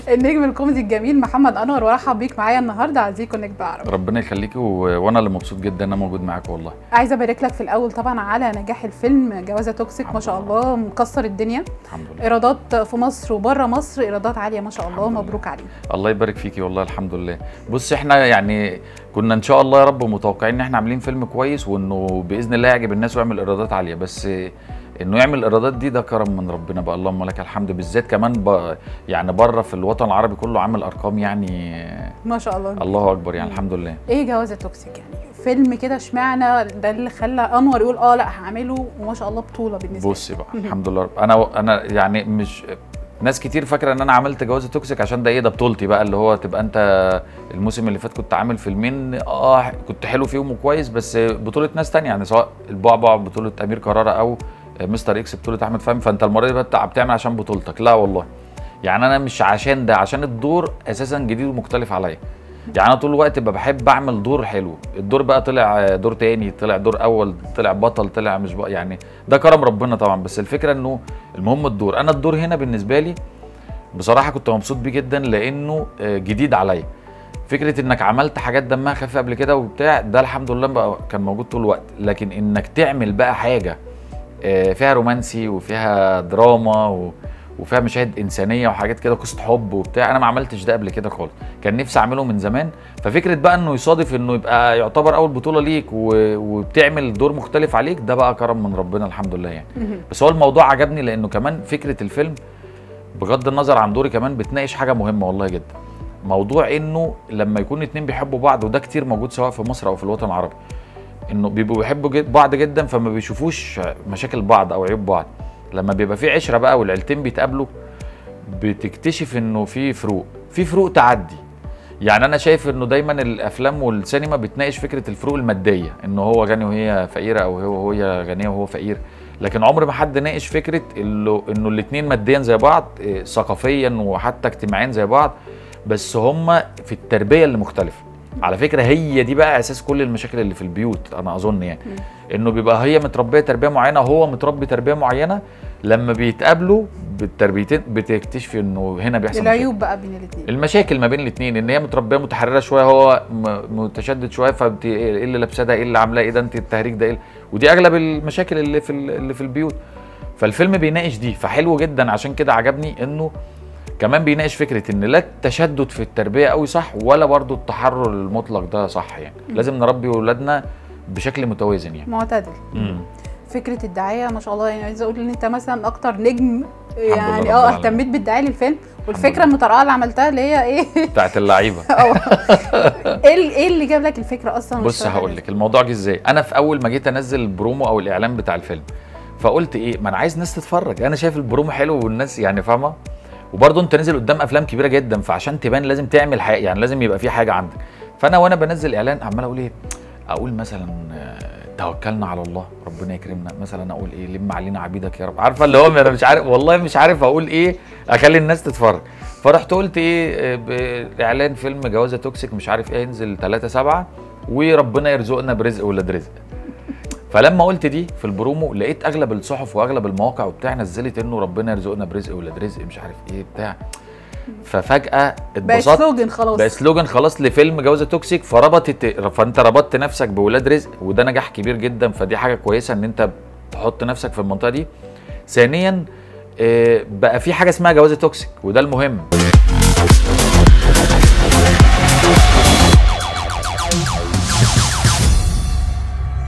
النجم الكوميدي الجميل محمد انور وارحب بيك معايا النهارده على زيكو نجم بعرب ربنا يخليكي و... وانا اللي مبسوط جدا ان انا موجود معاك والله عايزه ابارك لك في الاول طبعا على نجاح الفيلم جوازه توكسيك ما شاء الله مكسر الدنيا الحمد لله ايرادات في مصر وبره مصر ايرادات عاليه ما شاء الله الحمد لله. مبروك عليك الله يبارك فيكي والله الحمد لله بص احنا يعني كنا ان شاء الله يا رب متوقعين ان احنا عاملين فيلم كويس وانه باذن الله يعجب الناس ويعمل ايرادات عاليه بس انه يعمل الايرادات دي ده كرم من ربنا بقى اللهم لك الحمد بالذات كمان ب... يعني بره في الوطن العربي كله عامل ارقام يعني ما شاء الله الله اكبر يعني الحمد لله ايه جوازه توكسيك يعني فيلم كده اشمعنى ده اللي خلى انور يقول اه لا هعمله وما شاء الله بطوله بالنسبه بصي بقى الحمد لله انا انا يعني مش ناس كتير فاكره ان انا عملت جواز توكسيك عشان ده ايه ده بطولتي بقى اللي هو تبقى انت الموسم اللي فات كنت عامل فيلمين اه كنت حلو فيهم وكويس بس بطوله ناس تانية يعني سواء البعبع بطوله امير كرارة او مستر اكس بطوله احمد فهمي فانت المره دي بقى بتعمل عشان بطولتك لا والله يعني انا مش عشان ده عشان الدور اساسا جديد ومختلف عليا يعني انا طول الوقت ببقى بحب اعمل دور حلو الدور بقى طلع دور تاني طلع دور اول طلع بطل طلع مش بقى يعني ده كرم ربنا طبعا بس الفكره انه المهم الدور انا الدور هنا بالنسبه لي بصراحه كنت مبسوط بيه جدا لانه جديد عليا فكره انك عملت حاجات دمها خفيف قبل كده وبتاع ده الحمد لله بقى كان موجود طول الوقت لكن انك تعمل بقى حاجه فيها رومانسي وفيها دراما و... وفيها مشاهد انسانيه وحاجات كده قصه حب وبتاع انا ما عملتش ده قبل كده خالص كان نفسي اعمله من زمان ففكره بقى انه يصادف انه يبقى يعتبر اول بطوله ليك و... وبتعمل دور مختلف عليك ده بقى كرم من ربنا الحمد لله يعني بس هو الموضوع عجبني لانه كمان فكره الفيلم بغض النظر عن دوري كمان بتناقش حاجه مهمه والله جدا موضوع انه لما يكون اتنين بيحبوا بعض وده كتير موجود سواء في مصر او في الوطن العربي انه بيبقوا بيحبوا جد بعض جدا فما بيشوفوش مشاكل بعض او عيوب بعض لما بيبقى في عشره بقى والعيلتين بيتقابلوا بتكتشف انه في فروق في فروق تعدي يعني انا شايف انه دايما الافلام والسينما بتناقش فكره الفروق الماديه انه هو غني وهي فقيره او هو هي غنيه وهو فقير لكن عمر ما حد ناقش فكره انه انه الاثنين ماديا زي بعض ثقافيا وحتى اجتماعيا زي بعض بس هم في التربيه اللي مختلفه على فكره هي دي بقى اساس كل المشاكل اللي في البيوت انا اظن يعني انه بيبقى هي متربيه تربيه معينه وهو متربي تربيه معينه لما بيتقابلوا بالتربيتين بتكتشفي انه هنا بيحصل العيوب بقى بين الاثنين المشاكل ما بين الاثنين ان هي متربيه متحرره شويه هو متشدد شويه فبت ايه اللي لابساه ده ايه اللي عاملاه ايه ده انت التهريج ده ايه ودي اغلب المشاكل اللي في اللي في البيوت فالفيلم بيناقش دي فحلو جدا عشان كده عجبني انه كمان بيناقش فكره ان لا التشدد في التربيه قوي صح ولا برضو التحرر المطلق ده صح يعني م. لازم نربي اولادنا بشكل متوازن يعني معتدل مم. فكره الدعايه ما شاء الله يعني عايزه اقول ان انت مثلا اكتر نجم يعني اه اهتميت بالدعايه للفيلم والفكره المطرقعه اللي عملتها اللي هي ايه بتاعت اللعيبه ايه ايه اللي جاب لك الفكره اصلا بص هقول لك الموضوع جه ازاي انا في اول ما جيت انزل البرومو او الاعلان بتاع الفيلم فقلت ايه ما انا عايز ناس تتفرج انا شايف البرومو حلو والناس يعني فاهمه وبرضه انت نازل قدام افلام كبيره جدا فعشان تبان لازم تعمل حاجه يعني لازم يبقى في حاجه عندك فانا وانا بنزل اعلان عمال اقول ايه اقول مثلا توكلنا على الله ربنا يكرمنا مثلا اقول ايه لم علينا عبيدك يا رب عارفه اللي هو انا مش عارف والله مش عارف اقول ايه اخلي الناس تتفرج فرحت قلت ايه اعلان فيلم جوازه توكسيك مش عارف ايه ينزل 3 7 وربنا يرزقنا برزق ولاد رزق فلما قلت دي في البرومو لقيت اغلب الصحف واغلب المواقع وبتاع نزلت انه ربنا يرزقنا برزق ولاد رزق مش عارف ايه بتاع ففجاه اتبسطت بقى سلوجن خلاص بقى سلوجن خلاص لفيلم جوازه توكسيك فربطت فانت ربطت نفسك بولاد رزق وده نجاح كبير جدا فدي حاجه كويسه ان انت تحط نفسك في المنطقه دي ثانيا بقى في حاجه اسمها جوازه توكسيك وده المهم